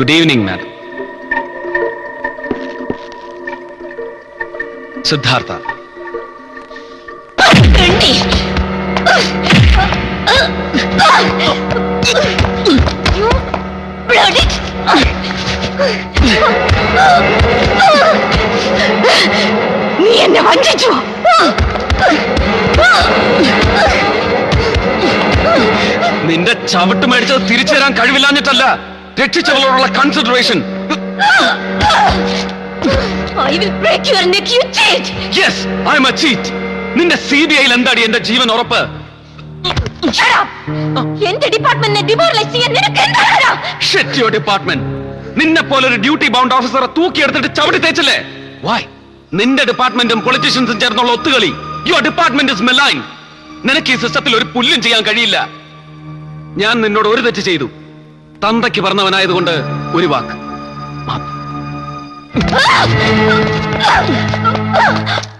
Good evening madam Siddhartha നീ എന്നെ വഞ്ചിച്ചു നിന്റെ ചവിട്ട് മേടിച്ചത് തിരിച്ചു തരാൻ കഴിവില്ലാഞ്ഞിട്ടല്ല രക്ഷിച്ചവളോടുള്ള consideration I will break your neck, you cheat! Yes I am a cheat നിന്റെ സി ബി ഐയിൽ എന്താടി എന്റെ ജീവൻ ഉറപ്പ് Shut up! എന്റെ ഡിപ്പാർട്ട്മെന്റിനെ ഡിമോറലൈസ് ചെയ്യാൻ നിനക്ക് എന്താണ് ഷെറ്റ് യുവർ ഡിപ്പാർട്ട്മെന്റ് നിന്നെ പോലെ ഒരു ഡ്യൂട്ടി ബൗണ്ട് ഓഫീസറെ തൂക്കിയെടുത്തിട്ട് ചവിട്ടി തേച്ചില്ലേ വൈ നിന്റെ ഡിപ്പാർട്ട്മെന്റും പൊളിറ്റീഷ്യൻസും ചേർന്നുള്ള ഒത്തുകളി യുവർ ഡിപ്പാർട്ട്മെന്റ് ഇസ് മെലൈൻ നിനക്ക് ഈ സിസ്റ്റത്തിൽ ഒരു പുല്ലും ചെയ്യാൻ കഴിയില്ല ഞാൻ നിന്നോട് ഒരു തെറ്റ് ചെയ്തു തന്തയ്ക്ക് പറഞ്ഞവനായതുകൊണ്ട് ഒരു വാക്ക് മാപ്പ്.